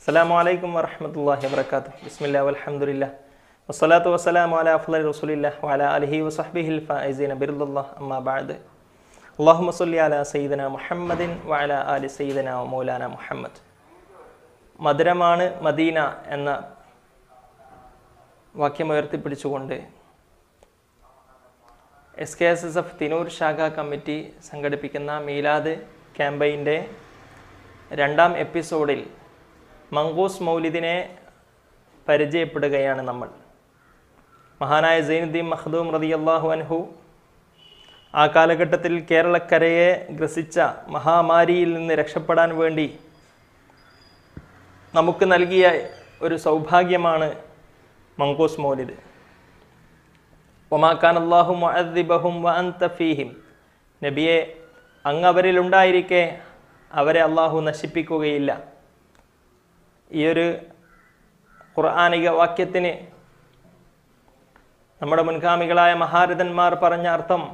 അസ്സലാമു അലൈക്കും വറഹ്മത്തുള്ളാഹി വബറകാത്തു ബിസ്മില്ലാ വൽഹംദുലില്ലാ വസ്സലാത്തു വസ്സലാമു അലാ അഫ്ളലി റസൂലില്ലാ വഅലാ ആലിഹി വസഹ്ബിഹിൽ ഫായിസീന ബിർദുല്ലാഹ് അമ്മാ ബഅദ് അല്ലാഹുമ്മ സ്വല്ലി അലാ സയ്യിദന മുഹമ്മദിൻ വഅലാ ആലി സയ്യിദന മൗലാന മുഹമ്മദ് മധുരമാണ് മദീന എന്ന വാക്യം ഉയർത്തിപ്പിടിച്ചുകൊണ്ട് S K S S F Thinur ശാഖ കമ്മിറ്റി സംഘടിപ്പിക്കുന്ന മീലാദ് ക്യാമ്പയിൻ്റെ രണ്ടാം എപ്പിസോഡിൽ മങ്കൂസ് മൗലിദിനെ പരിചയപ്പെടുകയാണ് നമ്മൾ മഹാനായ സൈനുദ്ദീൻ മഖ്ദൂം റതിയല്ലാഹു അൻഹു ആ കാലഘട്ടത്തിൽ കേരളക്കരയെ ഗ്രസിച്ച മഹാമാരിയിൽ നിന്ന് രക്ഷപ്പെടാൻ വേണ്ടി നമുക്ക് നൽകിയ ഒരു സൗഭാഗ്യമാണ് മങ്കൂസ് മൗലിദ് ഒമാക്കാൻ അള്ളാഹു മുഅദ്ദിബഹും വ അൻത ഫീഹിം നബിയെ അങ്ങ് അവരിലുണ്ടായിരിക്കെ അവരെ അള്ളാഹു നശിപ്പിക്കുകയില്ല ഈ ഒരു ഖുർആാനിക വാക്യത്തിന് നമ്മുടെ മുൻഗാമികളായ മഹാരഥന്മാർ പറഞ്ഞ അർത്ഥം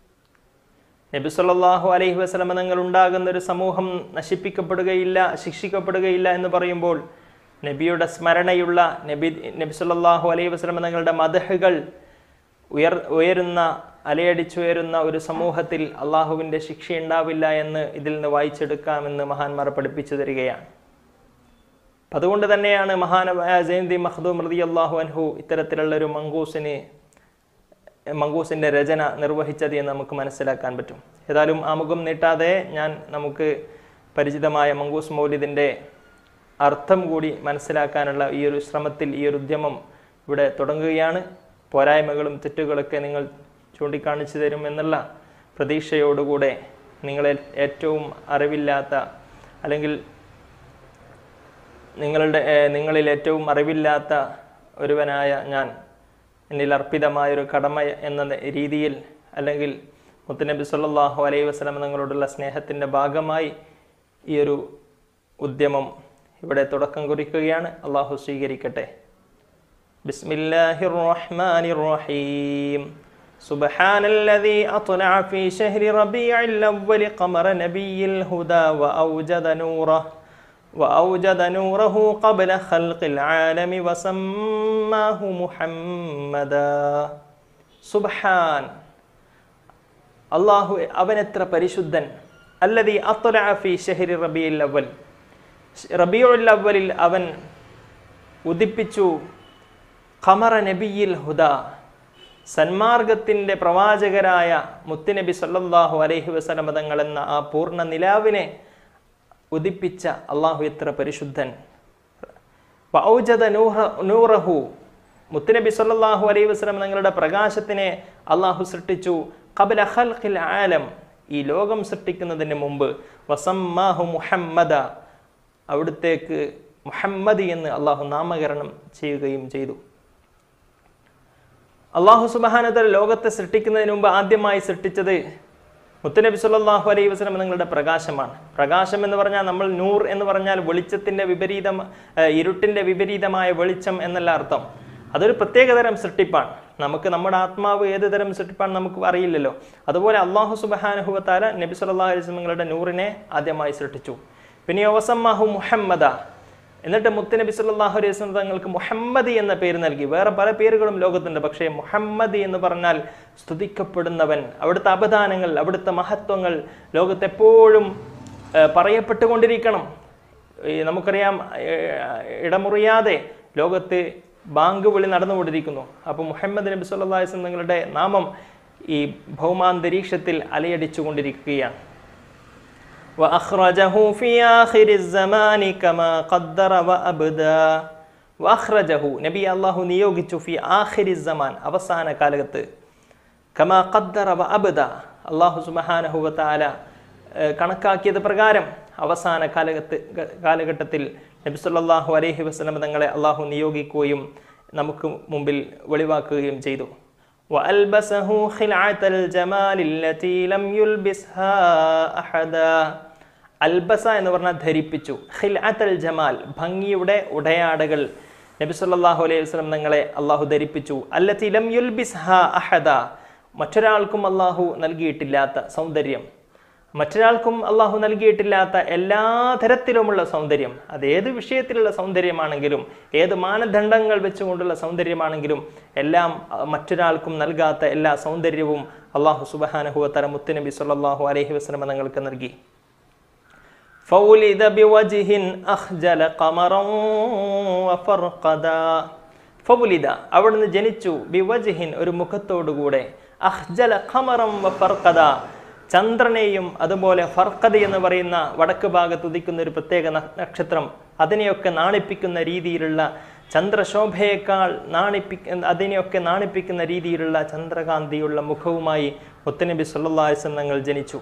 നബി സല്ലല്ലാഹു അലൈഹി വസല്ലമ നിങ്ങൾ ഉണ്ടാകുന്ന ഒരു സമൂഹം നശിപ്പിക്കപ്പെടുകയില്ല ശിക്ഷിക്കപ്പെടുകയില്ല എന്ന് പറയുമ്പോൾ നബിയുടെ സ്മരണയുള്ള നബി നബി സല്ലല്ലാഹു അലൈഹി വസല്ലമ നിങ്ങളുടെ മദഹുകൾ ഉയർ ഉയരുന്ന അലയടിച്ചുയരുന്ന ഒരു സമൂഹത്തിൽ അള്ളാഹുവിൻ്റെ ശിക്ഷ ഉണ്ടാവില്ല എന്ന് ഇതിൽ നിന്ന് വായിച്ചെടുക്കാമെന്ന് മഹാന്മാർ പഠിപ്പിച്ചു തരികയാണ് അപ്പം അതുകൊണ്ട് തന്നെയാണ് മഹാനമായ ജയന്തി മഖ്ദൂം റതി അള്ളാഹു അൻഹു ഇത്തരത്തിലുള്ള ഒരു മങ്കൂസിന് മങ്കൂസിൻ്റെ രചന നിർവഹിച്ചത് എന്ന് നമുക്ക് മനസ്സിലാക്കാൻ പറ്റും ഏതായാലും ആമുഖം നീട്ടാതെ ഞാൻ നമുക്ക് പരിചിതമായ മങ്കൂസ് മൗലിദിൻ്റെ അർത്ഥം കൂടി മനസ്സിലാക്കാനുള്ള ഈ ഒരു ശ്രമത്തിൽ ഈ ഒരു ഉദ്യമം ഇവിടെ തുടങ്ങുകയാണ് പോരായ്മകളും തെറ്റുകളൊക്കെ നിങ്ങൾ ചൂണ്ടിക്കാണിച്ചു തരും എന്നുള്ള പ്രതീക്ഷയോടുകൂടെ നിങ്ങളെ ഏറ്റവും അറിവില്ലാത്ത അല്ലെങ്കിൽ നിങ്ങളുടെ ഏർ, നിങ്ങളിൽ ഏറ്റവും അറിവില്ലാത്ത ഒരുവനായ ഞാൻ എന്നിൽ അർപ്പിതമായൊരു കടമ എന്ന രീതിയിൽ അല്ലെങ്കിൽ മുത്തനബി സല്ലല്ലാഹു അലൈഹി വസല്ലം നിങ്ങളോടുള്ള സ്നേഹത്തിൻ്റെ ഭാഗമായി ഈ ഒരു ഉദ്യമം ഇവിടെ തുടക്കം കുറിക്കുകയാണ് അള്ളാഹു സ്വീകരിക്കട്ടെ بسم الله الرحمن الرحيم سبحان الذي أطلع في شهر ربيع الأول قمر نبي الهدى وأوجد نوره وأوجد نوره قبل خلق العالم وسماه محمدا سبحان അള്ളാഹു അവനെത്ര പരിശുദ്ധൻ അല്ലതി അത്തൊല ഫി ഷഹരി റബിയുൽ അവൽ റബിയുൽ അവലിൽ അവൻ ഉദിപ്പിച്ചു ഖമറ നബിയിൽ ഹുദ സന്മാർഗത്തിൻ്റെ പ്രവാചകരായ മുത്തുനബി സല്ലല്ലാഹു അലൈഹി വസല്ലം തങ്ങൾ എന്ന ആ പൂർണ്ണ നിലാവിനെ ഉദിപ്പിച്ച അള്ളാഹു എത്ര പരിശുദ്ധൻ വഔജദ നൂഹ നൂറഹു മുത്തുനബി സല്ലല്ലാഹു അലൈഹി വസല്ലം തങ്ങളുടെ പ്രകാശത്തിനെ അള്ളാഹു സൃഷ്ടിച്ചു ഖബല ഖൽഖിൽ ആലം ഈ ലോകം സൃഷ്ടിക്കുന്നതിന് മുമ്പ് വസമ്മാഹു മുഹമ്മദ അവിടുത്തേക്ക് മുഹമ്മദ് എന്ന് അള്ളാഹു നാമകരണം ചെയ്യുകയും ചെയ്തു അള്ളാഹു സുബാനതൽ ലോകത്തെ സൃഷ്ടിക്കുന്നതിന് മുമ്പ് ആദ്യമായി സൃഷ്ടിച്ചത് മുത്തനബി സല്ലല്ലാഹു അലൈഹി വസല്ലം നിങ്ങളുടെ പ്രകാശമാണ് പ്രകാശം എന്ന് പറഞ്ഞാൽ നമ്മൾ നൂർ എന്ന് പറഞ്ഞാൽ വെളിച്ചത്തിൻ്റെ വിപരീതം ഏഹ് ഇരുട്ടിൻ്റെ വിപരീതമായ വെളിച്ചം എന്നല്ല അർത്ഥം അതൊരു പ്രത്യേകതരം സൃഷ്ടിപ്പാണ് നമുക്ക് നമ്മുടെ ആത്മാവ് ഏത് തരം സൃഷ്ടിപ്പാണ് നമുക്ക് അറിയില്ലല്ലോ അതുപോലെ അള്ളാഹു സുബഹാനുഹുവത്താല നബി സല്ലല്ലാഹു അലൈഹി വസല്ലം നിങ്ങളുടെ നൂറിനെ ആദ്യമായി സൃഷ്ടിച്ചു പിന്നെ ഒവസമ്മാഹു മുഹമ്മദ എന്നിട്ട് മുത്തനബി സല്ലല്ലാഹു അലൈഹി വസല്ലം തങ്ങൾക്ക് മുഹമ്മദ് എന്ന പേര് നൽകി വേറെ പല പേരുകളും ലോകത്തുണ്ട് പക്ഷേ മുഹമ്മദ് എന്ന് പറഞ്ഞാൽ സ്തുതിക്കപ്പെടുന്നവൻ അവിടുത്തെ അപദാനങ്ങൾ അവിടുത്തെ മഹത്വങ്ങൾ ലോകത്തെപ്പോഴും ഏർ, പറയപ്പെട്ടുകൊണ്ടിരിക്കണം ഈ നമുക്കറിയാം ഏർ, ഇടമുറിയാതെ ലോകത്ത് ബാങ്ക് വിളി നടന്നുകൊണ്ടിരിക്കുന്നു അപ്പോൾ മുഹമ്മദ് നബി സല്ലല്ലാഹു അലൈഹി വസല്ലം തങ്ങളുടെ നാമം ഈ ഭൗമാന്തരീക്ഷത്തിൽ അലയടിച്ചുകൊണ്ടിരിക്കുകയാണ് وأخرجه في آخر الزمان كما قدر وأبدا وأخرجه നബി അള്ളാഹു നിയോഗിച്ചു ഫി ആഖിരി സമാൻ അവസാന കാലത്ത് കമാ ഖദ്ദറ വ അബ്ദ അള്ളാഹു സുബ്ഹാനഹു വ തആല ഏഹ്, കണക്കാക്കിയത് പ്രകാരം അവസാന കാലഘട്ട കാലഘട്ടത്തിൽ നബി സല്ലല്ലാഹു അലൈഹി വസല്ലം തങ്ങളെ അള്ളാഹു നിയോഗിക്കുകയും നമുക്ക് മുമ്പിൽ വെളിവാക്കുകയും ചെയ്തു وألبسه خلعة الجمال التي لم يلبسها أحدا അൽബസ എന്ന് പറഞ്ഞാൽ ധരിപ്പിച്ചു ഖിൽഅത്തൽ ജമാൽ ഭംഗിയുടെ ഉടയാടകൾ നബി സല്ലല്ലാഹു അലൈഹി വസല്ലം തങ്ങളെ അള്ളാഹു ധരിപ്പിച്ചു അല്ലത്തി ലം യുൽബിസ്ഹ അഹദ മറ്റൊരാൾക്കും അള്ളാഹു നൽകിയിട്ടില്ലാത്ത സൗന്ദര്യം മറ്റൊരാൾക്കും അള്ളാഹു നൽകിയിട്ടില്ലാത്ത എല്ലാ തരത്തിലുമുള്ള സൗന്ദര്യം അത് ഏത് വിഷയത്തിലുള്ള സൗന്ദര്യമാണെങ്കിലും ഏത് മാനദണ്ഡങ്ങൾ വെച്ചുകൊണ്ടുള്ള സൗന്ദര്യമാണെങ്കിലും എല്ലാം അഹ്, മറ്റൊരാൾക്കും നൽകാത്ത എല്ലാ സൗന്ദര്യവും അള്ളാഹു സുബഹാനഹുവത്തര മുത്തുനബി സല്ലല്ലാഹു അലൈഹി വസല്ലം നിങ്ങൾക്ക് നൽകി فولد بوجه أخجل قمرا وفرقدا ഫൗലിദ അവിടുന്ന് ജനിച്ചു ബിവജ്ഹിൻ ഒരു മുഖത്തോടുകൂടെ അഹ്ജല ഖമറം വ ഫർഖദ ചന്ദ്രനെയും അതുപോലെ ഫർഖദ എന്ന് പറയുന്ന വടക്ക് ഭാഗത്ത് ഉദിക്കുന്ന ഒരു പ്രത്യേക ന- നക്ഷത്രം അതിനെയൊക്കെ നാണിപ്പിക്കുന്ന രീതിയിലുള്ള ചന്ദ്രശോഭയേക്കാൾ നാണിപ്പി അതിനെയൊക്കെ നാണിപ്പിക്കുന്ന രീതിയിലുള്ള ചന്ദ്രകാന്തിയുള്ള മുഖവുമായി മുത്തനബി സല്ലല്ലാഹു അലൈഹി വസല്ലം തങ്ങൾ ജനിച്ചു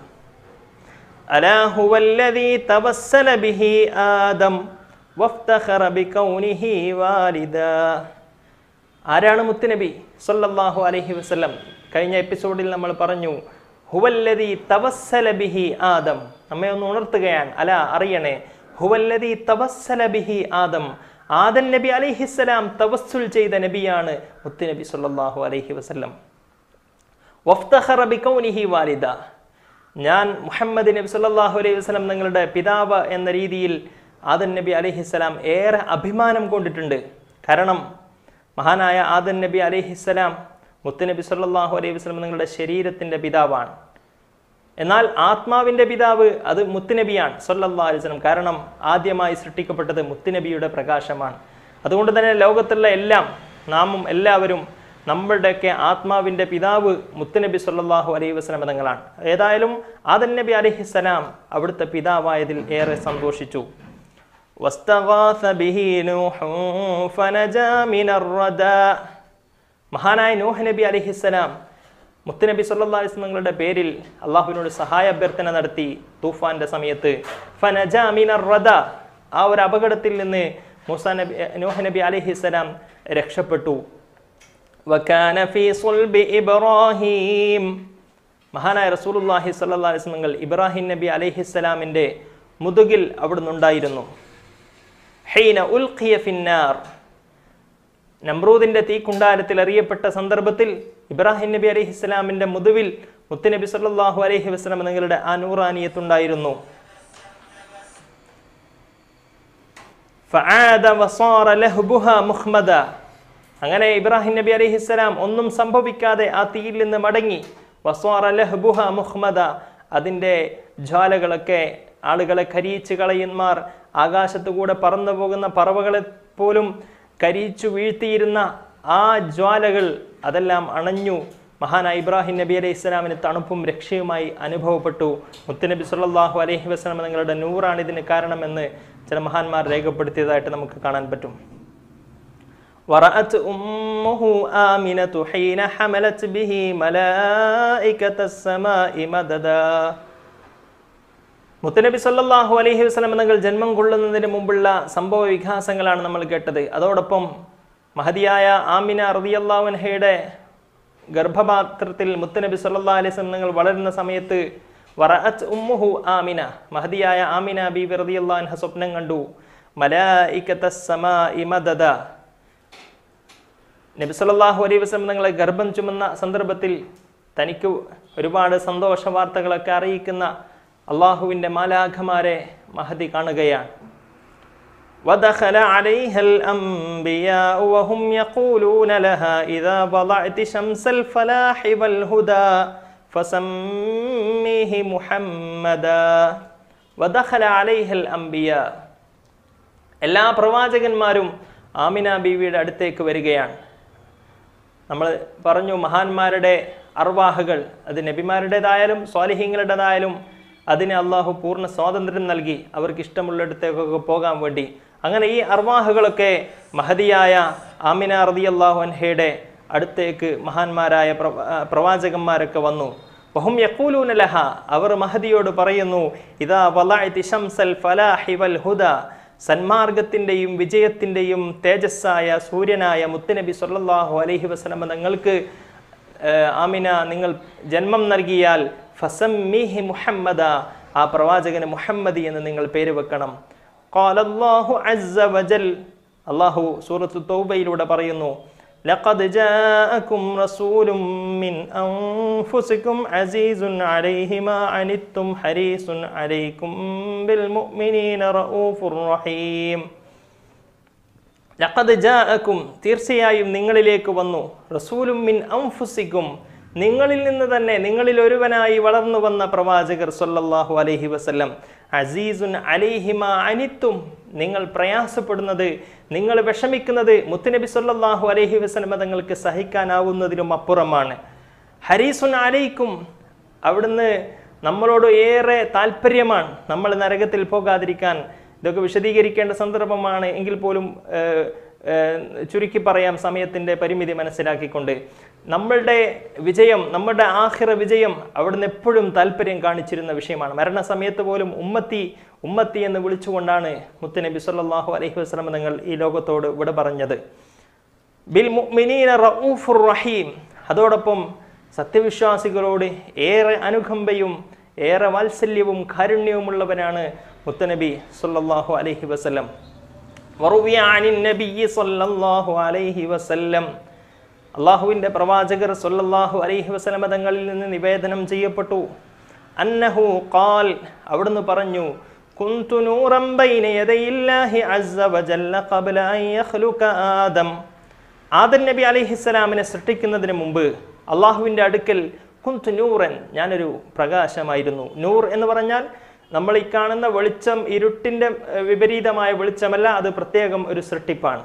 ألا هو الذي توسل به آدم وافتخر بكونه والدا ആരാണ് മുത്തുനബി സല്ലല്ലാഹു അലൈഹി വസല്ലം കഴിഞ്ഞ എപ്പിസോഡിൽ നമ്മൾ പറഞ്ഞു ഹുവല്ലദി തവസ്സല ബിഹി ആദം നമ്മെ ഒന്ന് ഉണർത്തുകയാണ് അല അറിയണേ ഹുവല്ലദി തവസ്സല ബിഹി ആദം ആദൻ നബി അലൈഹിസ്സലാം തവസ്സുൽ ചെയ്ത നബിയാണ് മുത്തുനബി സല്ലല്ലാഹു അലൈഹി വസല്ലം വഫ്തഖറ ബികൗനിഹി വാലിദ ഞാൻ മുഹമ്മദ് നബി സല്ലല്ലാഹു അലൈഹി വസല്ലം നിങ്ങളുടെ പിതാവ് എന്ന രീതിയിൽ ആദൻ നബി അലൈഹിസ്സലാം ഏറെ അഭിമാനം കൊണ്ടിട്ടുണ്ട് കാരണം മഹാനായ ആദൻ നബി അലൈഹിസ്സലാം മുത്തുനബി സല്ലല്ലാഹു അലൈഹി വസല്ലം നിങ്ങളുടെ ശരീരത്തിൻ്റെ പിതാവാണ് എന്നാൽ ആത്മാവിൻ്റെ പിതാവ് അത് മുത്തുനബിയാണ് സല്ലല്ലാഹു അലൈഹി വസല്ലം കാരണം ആദ്യമായി സൃഷ്ടിക്കപ്പെട്ടത് മുത്തുനബിയുടെ പ്രകാശമാണ് അതുകൊണ്ട് തന്നെ ലോകത്തുള്ള എല്ലാം നാമും എല്ലാവരും നമ്മളുടെയൊക്കെ ആത്മാവിൻ്റെ പിതാവ് മുത്തുനബി സല്ലല്ലാഹു അലൈഹി വസല്ലം തങ്ങളാണ് ഏതായാലും ആദൻ നബി അലൈഹിസ്സലാം അവിടുത്തെ പിതാവായതിൽ ഏറെ സന്തോഷിച്ചു واستغاث به نوح فنجا من الردى മഹാനായ നൂഹ് നബി അലിഹിസ്സലാം മുത്തുനബി സല്ലല്ലാഹു അലൈഹി തങ്ങളുടെ പേരിൽ അള്ളാഹുവിനോട് സഹായ അഭ്യർത്ഥന നടത്തി തൂഫാന്റെ സമയത്ത് ഫനജ മിനർ റദ ആ ഒരു അപകടത്തിൽ നിന്ന് മൂസ നബി നൂഹ് നബി അലിഹിസ്സലാം രക്ഷപ്പെട്ടു വകാന ഫീ സുൽബി ഇബ്രാഹീം മഹാനായ റസൂലുള്ളാഹി സ്വല്ലല്ലാഹു അലൈഹി വസല്ലം ഇബ്രാഹിം നബി അലൈഹിസ്സലാമിൻ്റെ മുതുകിൽ അവിടുന്ന് ഉണ്ടായിരുന്നു ഹൈന ഉൽഖിയ ഫിന്നാർ നമ്രൂദിന്റെ തീക്കുണ്ടാരത്തിൽ അറിയപ്പെട്ട സന്ദർഭത്തിൽ ഇബ്രാഹിം നബി അലൈഹി ഇസ്ലാമിന്റെ മുതുവിൽ മുത്തുനബി സല്ലല്ലാഹു അലൈഹി വസല്ലം നിങ്ങളുടെ ആ നൂറാനിയത്തുണ്ടായിരുന്നു ഫആദ വസാറ ലഹ്ബുഹ മുഹ്മദ അങ്ങനെ ഇബ്രാഹിം നബി അലൈഹി ഇസ്ലാം ഒന്നും സംഭവിക്കാതെ ആ തീയിൽ നിന്ന് മടങ്ങി വസാറ ലഹ്ബുഹ മുഹ്മദ അതിൻ്റെ ജ്വാലകളൊക്കെ ആളുകളെ കരിയിച്ച് കളയുന്മാർ ആകാശത്തുകൂടെ പറന്നു പോകുന്ന പറവകളെ പോലും കരിയിച്ചു വീഴ്ത്തിയിരുന്ന ആ ജ്വാലകൾ അതെല്ലാം അണഞ്ഞു മഹാനായ ഇബ്രാഹിം നബി അലൈഹി ഇസ്ലാമിന് തണുപ്പും രക്ഷയുമായി അനുഭവപ്പെട്ടു മുത്തുനബി സല്ലല്ലാഹു അലൈഹി വസല്ലം നിങ്ങളുടെ നൂറാണ് ഇതിന് കാരണമെന്ന് ചില മഹാന്മാർ രേഖപ്പെടുത്തിയതായിട്ട് നമുക്ക് കാണാൻ പറ്റും ورأت أمه آمنة حين حملت به ملائكة السماء مددا മുത്തനബി സല്ലല്ലാഹു അലൈഹി വസല്ലം നിങ്ങൾ ജന്മം കൊള്ളുന്നതിന് മുമ്പുള്ള സംഭവ വികാസങ്ങളാണ് നമ്മൾ കേട്ടത് അതോടൊപ്പം മഹതിയായ ആമിന റളിയല്ലാഹുൻഹയുടെ ഗർഭപാത്രത്തിൽ മുത്തനബി സല്ലല്ലാഹു അലൈഹി വസല്ലം നിങ്ങൾ വളരുന്ന സമയത്ത് വറഅത്ത് ഉമ്മുഹു ആമിന മഹതിയായ ആമിന ബീബി റളിയല്ലാഹു അൻഹ സ്വപ്നം കണ്ടു മലായികത്തസ് സമാഇ മദദ നബി സല്ലല്ലാഹു അലൈഹി വസല്ലം നിങ്ങളെ ഗർഭം ചുമന്ന സന്ദർഭത്തിൽ തനിക്ക് ഒരുപാട് സന്തോഷ വാർത്തകളൊക്കെ അറിയിക്കുന്ന അള്ളാഹുവിൻ്റെ മാലാഖമാരെ മഹദി കാണുകയാണ് ودخل عليها الأنبياء وهم يقولون لها إذا وضعت شمس الفلاح والهدى فسميه محمدا ودخل عليها الأنبياء എല്ലാ പ്രവാചകന്മാരും ആമിന ബീവിയുടെ അടുത്തേക്ക് വരികയാണ് നമ്മൾ പറഞ്ഞു മഹാന്മാരുടെ അർവാഹകൾ അത് നബിമാരുടേതായാലും സ്വാലിഹ്യങ്ങളുടേതായാലും അതിന് അള്ളാഹു പൂർണ്ണ സ്വാതന്ത്ര്യം നൽകി അവർക്ക് ഇഷ്ടമുള്ളിടത്തേക്കൊക്കെ പോകാൻ വേണ്ടി അങ്ങനെ ഈ അർവാഹുകളൊക്കെ മഹതിയായ ആമിന റതി അള്ളാഹു അൻഹയുടെ അടുത്തേക്ക് മഹാന്മാരായ പ്രവ- ആ, പ്രവാചകന്മാരൊക്കെ വന്നു വഹും യഖൂലൂന ലഹ അവർ മഹദിയോട് പറയുന്നു ഇതാ വലഅതി ശംസൽ ഫലാഹി വൽ ഹുദ സന്മാർഗത്തിൻ്റെയും വിജയത്തിൻ്റെയും തേജസ്സായ സൂര്യനായ മുത്തുനബി സല്ലല്ലാഹു അലൈഹി വസല്ലമ നിങ്ങൾക്ക് ഏഹ്, ആമിന നിങ്ങൾ ജന്മം നൽകിയാൽ ഫസമ്മിഹി മുഹമ്മദ ആ പ്രവാചകന് മുഹമ്മദി എന്ന് നിങ്ങൾ പേര് വെക്കണം ഖാലല്ലാഹു അസ്സ വജൽ അള്ളാഹു സൂറത്തു തൗബയിലൂടെ പറയുന്നു لقد جاءكم رسول من أنفسكم عزيز عليه ما عنتم حريص عليكم بالمؤمنين رؤوف رحيم ലഖദ് ജാഅക്കും തീർച്ചയായും നിങ്ങളിലേക്ക് വന്നു റസൂലും മിൻ അംഫുസിക്കും നിങ്ങളിൽ നിന്ന് തന്നെ നിങ്ങളിൽ ഒരുവനായി വളർന്നു വന്ന പ്രവാചകർ സല്ലല്ലാഹു അലൈഹി വസല്ലം അസീസുൻ അലൈഹിമ അനിത്തും നിങ്ങൾ പ്രയാസപ്പെടുന്നത് നിങ്ങൾ വിഷമിക്കുന്നത് മുത്തുനബി സല്ലല്ലാഹു അലൈഹി വസല്ലം തങ്ങൾക്ക് സഹിക്കാനാവുന്നതിലും അപ്പുറമാണ് ഹരീസുൻ അലൈക്കും അവിടുന്ന് നമ്മളോട് ഏറെ താല്പര്യമാണ് നമ്മൾ നരകത്തിൽ പോകാതിരിക്കാൻ ഇതൊക്കെ വിശദീകരിക്കേണ്ട സന്ദർഭമാണ് എങ്കിൽ പോലും ഏഹ്, ഏഹ്, ചുരുക്കി പറയാം സമയത്തിൻ്റെ പരിമിതി മനസ്സിലാക്കിക്കൊണ്ട് നമ്മളുടെ വിജയം നമ്മുടെ ആഹിറ വിജയം അവിടുന്ന് എപ്പോഴും താല്പര്യം കാണിച്ചിരുന്ന വിഷയമാണ് മരണസമയത്ത് പോലും ഉമ്മത്തി ഉമ്മത്തി എന്ന് വിളിച്ചുകൊണ്ടാണ് മുത്തുനബി സല്ലല്ലാഹു അലൈഹി വസല്ലം നിങ്ങൾ ഈ ലോകത്തോട് വിട പറഞ്ഞത് ബിൽ മുഅ്മിനീന റഊഫുർ റഹീം അതോടൊപ്പം സത്യവിശ്വാസികളോട് ഏറെ അനുകമ്പയും ഏറെ വാത്സല്യവും കാരുണ്യവുമുള്ളവനാണ് മുത്തനബി സല്ലല്ലാഹു അലൈഹി വസല്ലം വറുവിയ അനിൻ നബിയ്യി സല്ലല്ലാഹു അലൈഹി വസല്ലം അള്ളാഹുവിൻ്റെ പ്രവാചകർ സല്ലല്ലാഹു അലൈഹി വസല്ലമ തങ്ങളിൽ നിന്ന് നിവേദനം ചെയ്യപ്പെട്ടു അന്നഹു ഖാൽ അവിടുന്ന് പറഞ്ഞു കുന്തു നൂറൻ ബൈന യദയില്ലാഹി അസ്സ വജല്ല ഖബ്ല അൻ യഖ്ലുക ആദം ആദം നബി അലൈഹിസ്സലാമിനെ സൃഷ്ടിക്കുന്നതിന് മുമ്പ് അള്ളാഹുവിൻ്റെ അടുക്കൽ കുന്തു നൂറൻ ഞാനൊരു പ്രകാശമായിരുന്നു നൂർ എന്ന് പറഞ്ഞാൽ നമ്മൾ ഈ കാണുന്ന വെളിച്ചം ഇരുട്ടിൻ്റെ ഏഹ്, വിപരീതമായ വെളിച്ചമല്ല അത് പ്രത്യേകം ഒരു സൃഷ്ടിപ്പാണ്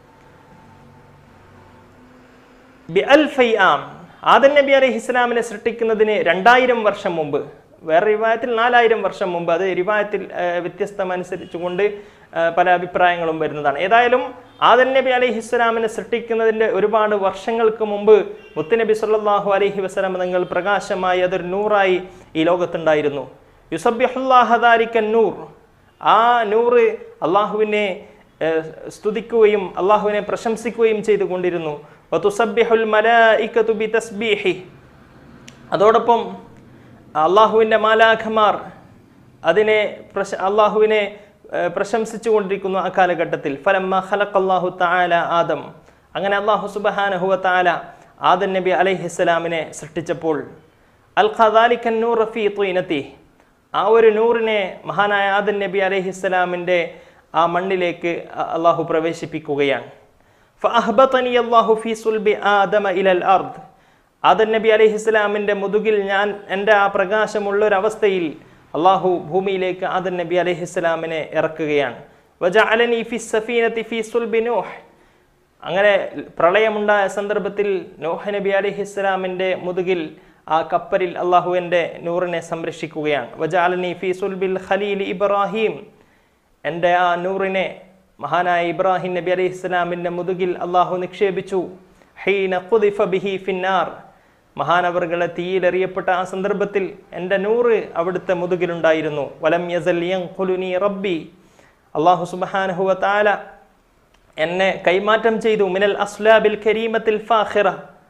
ബി അൽഫൈ ആം ആദൻ നബി അലൈഹി ഇസ്ലാമിനെ സൃഷ്ടിക്കുന്നതിന് രണ്ടായിരം വർഷം മുമ്പ് വേറെ റിവായത്തിൽ നാലായിരം വർഷം മുമ്പ് അത് റിവായത്തിൽ വ്യത്യസ്തമനുസരിച്ചുകൊണ്ട് ആ, പല അഭിപ്രായങ്ങളും വരുന്നതാണ് ഏതായാലും ആദൻ നബി അലൈഹി ഇസ്ലാമിനെ സൃഷ്ടിക്കുന്നതിൻ്റെ ഒരുപാട് വർഷങ്ങൾക്ക് മുമ്പ് മുത്തുനബി സല്ലല്ലാഹു അലൈഹി വസല്ലം നിങ്ങൾ പ്രകാശമായി അതൊരു നൂറായി ഈ ലോകത്തുണ്ടായിരുന്നു യുസബ്യഹുല്ലാഹദാരിക്കൻ നൂർ ആ നൂറ് അള്ളാഹുവിനെ ഏഹ്, സ്തുതിക്കുകയും അള്ളാഹുവിനെ പ്രശംസിക്കുകയും ചെയ്തുകൊണ്ടിരുന്നു വതുസബ്ബിഹുൽ മലായികതു ബിതസ്ബീഹി അതോടൊപ്പം അള്ളാഹുവിൻ്റെ മാലാഖമാർ അതിനെ പ്രശ അള്ളാഹുവിനെ ഏഹ്, പ്രശംസിച്ചുകൊണ്ടിരിക്കുന്നു ആ കാലഘട്ടത്തിൽ ഫലമ്മ ഖലഖല്ലാഹു തആല ആദം അങ്ങനെ അള്ളാഹു സുബ്ഹാനഹു വ തആല ആദം നബി അലൈഹിസ്സലാമിനെ സൃഷ്ടിച്ചപ്പോൾ അൽ ഖദാലിക്കൻ നൂർ ഫീ തുയിനത്തി ആ ഒരു നൂറിനെ മഹാനായ ആദൻ നബി അലൈഹിസ്സലാമിൻ്റെ ആ മണ്ണിലേക്ക് അ- അള്ളാഹു പ്രവേശിപ്പിക്കുകയാണ് ഫഅഹ്ബതനി അല്ലാഹു ഫീ സുൽബി ആദമ ഇലൽ അർദ് ആദൻ നബി അലൈഹിസ്സലാമിൻ്റെ മുതുകിൽ ഞാൻ എൻ്റെ ആ പ്രകാശമുള്ള ഒരു അവസ്ഥയിൽ അള്ളാഹു ഭൂമിയിലേക്ക് ആദൻ നബി അലൈഹിസ്സലാമിനെ ഇറക്കുകയാണ് വജഅലനി ഫി സഫീനത്തി ഫീ സുൽബി നൂഹ് അങ്ങനെ പ്രളയമുണ്ടായ സന്ദർഭത്തിൽ നോഹ നബി അലൈഹിസ്സലാമിൻ്റെ മുതുകിൽ ആ കപ്പലിൽ അള്ളാഹു എൻ്റെ നൂറിനെ സംരക്ഷിക്കുകയാണ് വജാലനി ഫി സുൽബിൽ ഖലീൽ ഇബ്രാഹിം എൻ്റെ ആ നൂറിനെ മഹാനായ ഇബ്രാഹിം നബി അലൈഹി ഇസ്ലാമിൻ്റെ മുതുകിൽ അള്ളാഹു നിക്ഷേപിച്ചു ഹീന ഖുദിഫ ബിഹി ഫിന്നാർ മഹാനവറുകളെ തീയിലെറിയപ്പെട്ട ആ സന്ദർഭത്തിൽ എൻ്റെ നൂറ് അവിടുത്തെ മുതുകിലുണ്ടായിരുന്നു വലം യസൽ യൻഖുലുനി റബ്ബി അള്ളാഹു സുബ്ഹാനഹു വ തആല എന്നെ കൈമാറ്റം ചെയ്തു മിനൽ അസ്ലാബിൽ കരീമത്തിൽ ഫാഖിറ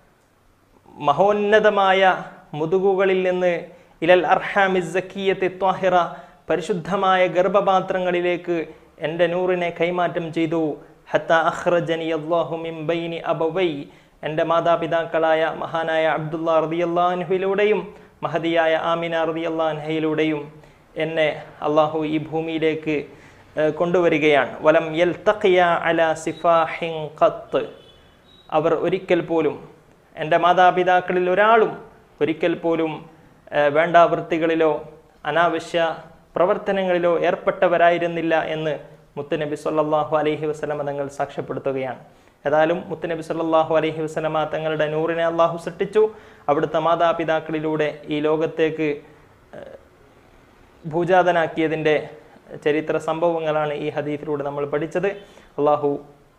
മഹോന്നതമായ മുതുകുകളിൽ നിന്ന് ഇലൽ അർഹാമി സക്കിയത്തെ ത്വാഹിറ പരിശുദ്ധമായ ഗർഭപാത്രങ്ങളിലേക്ക് എൻ്റെ നൂറിനെ കൈമാറ്റം ചെയ്തു ഹത്ത അഹ്റജനി അള്ളാഹു മിൻ ബൈനി അബവൈ എൻ്റെ മാതാപിതാക്കളായ മഹാനായ അബ്ദുള്ള റതിയല്ലാൻഹുയിലൂടെയും മഹദിയായ ആമിന റതിയല്ലാൻഹയിലൂടെയും എന്നെ അള്ളാഹു ഈ ഭൂമിയിലേക്ക് ഏഹ്, കൊണ്ടുവരികയാണ് വലം യൽ തഖിയ അല സിഫാഹിൻ ഖത്ത് അവർ ഒരിക്കൽ പോലും എൻ്റെ മാതാപിതാക്കളിൽ ഒരാളും ഒരിക്കൽ പോലും ഏഹ്, വേണ്ടാവൃത്തികളിലോ അനാവശ്യ പ്രവർത്തനങ്ങളിലോ ഏർപ്പെട്ടവരായിരുന്നില്ല എന്ന് മുത്തുനബി സല്ലല്ലാഹു അലൈഹി വസല്ലമ തങ്ങൾ സാക്ഷ്യപ്പെടുത്തുകയാണ് ഏതായാലും മുത്തുനബി സല്ലല്ലാഹു അലൈഹി വസല്ലമ തങ്ങളുടെ നൂറിനെ അള്ളാഹു സൃഷ്ടിച്ചു അവിടുത്തെ മാതാപിതാക്കളിലൂടെ ഈ ലോകത്തേക്ക് ഏഹ്, ഭൂജാതനാക്കിയതിൻ്റെ ചരിത്ര സംഭവങ്ങളാണ് ഈ ഹദീഫിലൂടെ നമ്മൾ പഠിച്ചത് അള്ളാഹു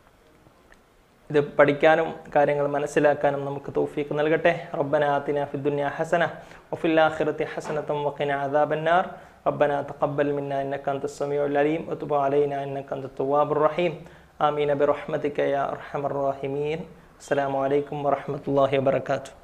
ഇത് പഠിക്കാനും കാര്യങ്ങൾ മനസ്സിലാക്കാനും നമുക്ക് തൗഫീഖ് നൽകട്ടെ റബ്ബന ആതിന ഫിദ്ദുനിയ ഹസന വഫിൽ ആഖിറതി ഹസനതം വഖിന അദാബന്നാർ ربنا تقبل منا انك انت السميع العليم وتب علينا انك انت التواب الرحيم امين برحمتك يا ارحم الراحمين السلام عليكم ورحمه الله وبركاته